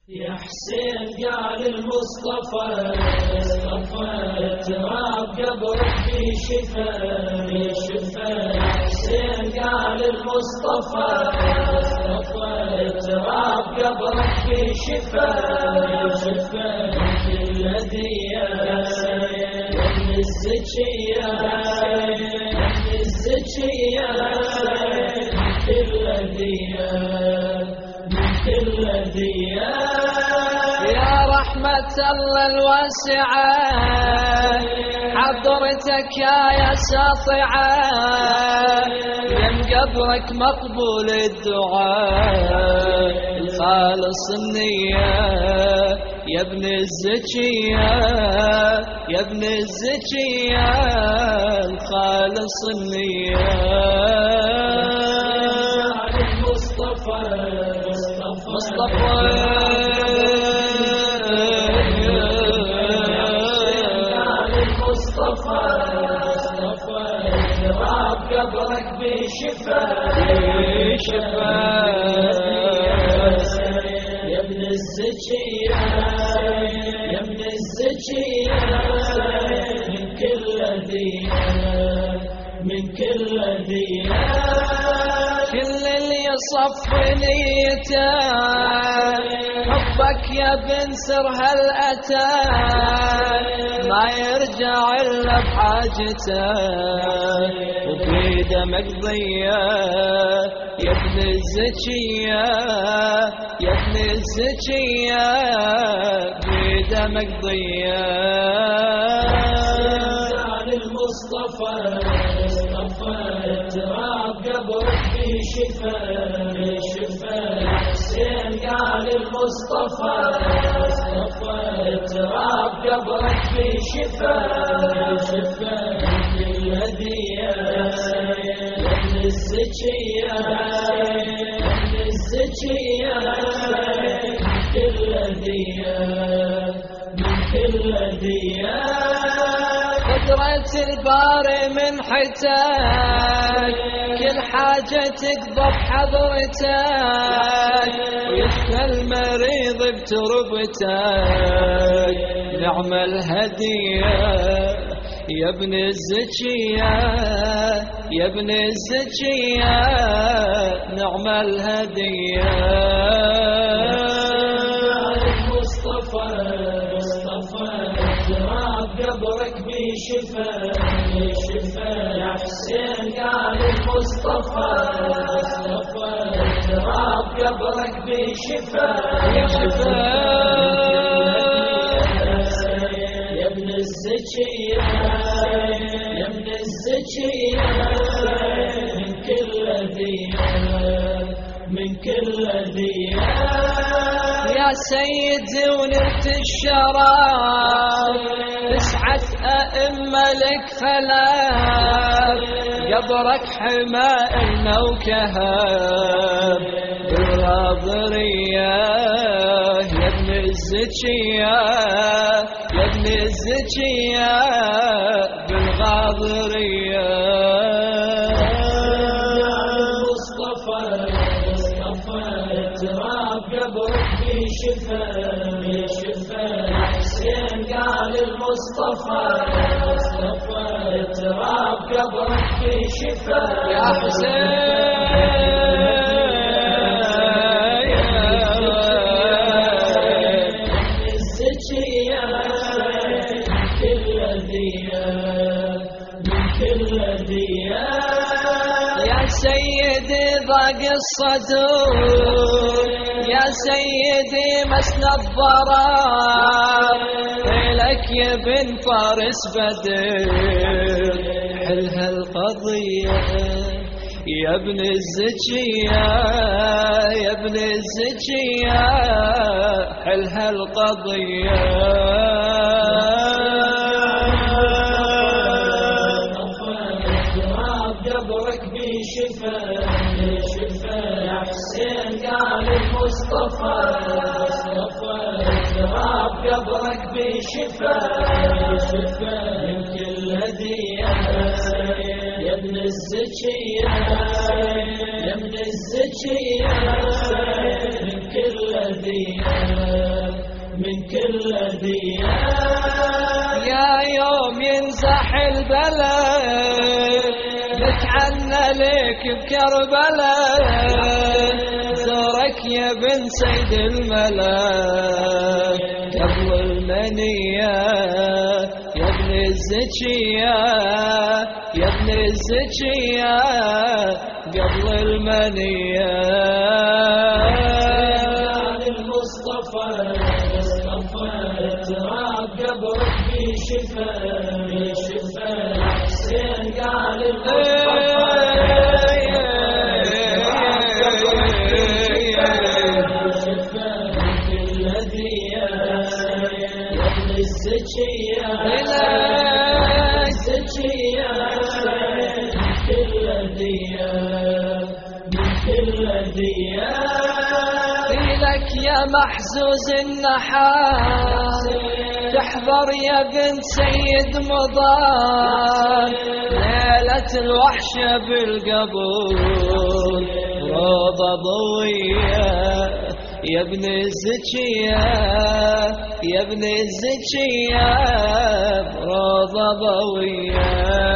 يا حسين قال المصطفى التراب قبرك في شفا في شفا يا حسين قال المصطفى التراب قبرك في شفا في شفا الذي يا ابن الزكية ابن الزكية الذي يا رحمة الله الواسعة حضرتك يا ساطعة من قبرك مقبول الدعاء الخالص النية يا ابن الزكية يا ابن الزكية الخالص النية المصطفى مصطفى قبرك بشفاء يا ابن الزكية يا ابن الزكية من كل ديانة من كل ديانة كل اللي يصف نيته حبك يا بن سر هل أتى ما يرجع إلا بحاجته وبيده مقضية يا ابن الزكية يا ابن الزكية بيده مقضية المصطفى مصطفى تراب قبرك شفاء شفاء حسين قال المصطفى مصطفى تراب قبرك في شفاء شفاء الهدية ابن الزكية ابن الزكية كل هدية من كل هدية قدرة الباري من حتاك كل حاجة تقضى بحضرتك ويشفى المريض بتربتك نعم الهدية يا ابن الزكية يا ابن الزكية نعم الهدية قبرك بشفاء بشفاء يا حسين قال المصطفى مصطفى تراب قبرك بشفاء يا شفاء يا ابن الزكية يا ابن الزكية من كل ديان من كل ديان يا سيدي ونرت الشراب تسعة أئمة لك خلاف قبرك حمائنا وكهاب بالغاضرية يا ابن الزكية يا ابن الزكية بالغاضرية شفاء شفاء حسين قال المصطفى مصطفى تراب قبرك في شفاء يا حسين الزكية كل ديان من كل ديان يا سيدي ضاق الصدور يا سيدي مسند الضرار لك يا بن فارس بدر حل هالقضية يا ابن الزكية يا ابن الزكية حل هالقضية قبرك بشفاء شفاء يا حسين قال المصطفى مصطفى تراب قبرك بشفاء شفاء من كل هدية يا ابن الزكية يا ابن الزكية من كل ديان من كل ديان يا يوم ينزح البلاء نتعنى لك بكربلاء زورك يا بن سيد الملاك قبل المنية يا ابن الزكية يا ابن الزكية قبل المنية المصطفى المصطفى تراب قبرك في شفاء في شفاء حسين قال الزكية الزكية كل ديان من كل ديان لك يا محزوز النحاس تحضر يا بنت سيد مضار ليلة الوحشة بالقبور روضة ضوية يا ابن الزكية يا ابن الزكية روضة ضوية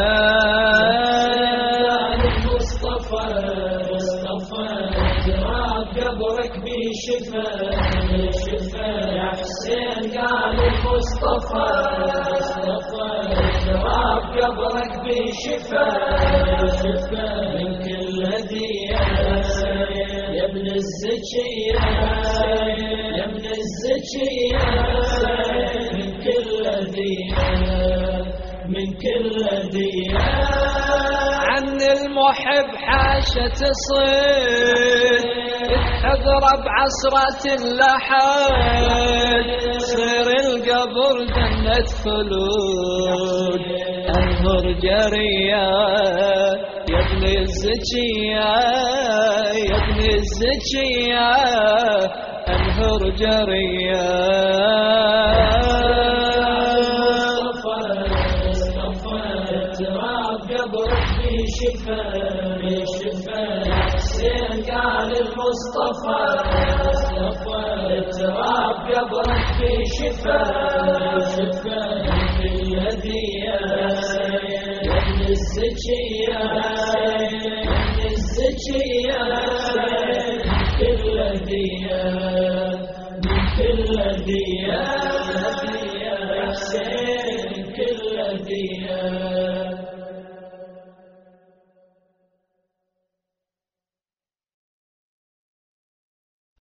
المصطفى مصطفى تراب قبرك بشفاء شفاء يا حسين قال المصطفى مصطفى تراب قبرك بشفاء شفاء من كل ديان يا ابن الزكية يا ابن الزكية من كل ديان من كل ديان عن المحب حاشة تصير تحضر بعصرة اللحد صير القبر جنة خلود انظر جريا يا ابن الزكية يا ابن الزكية انهر جريا شفاء شفاء حسين قال المصطفى مصطفى التراب قبرك في شفاء شفاء في الهدية يا ابن الزكية يا ابن الزكية كل هدية من كل هدية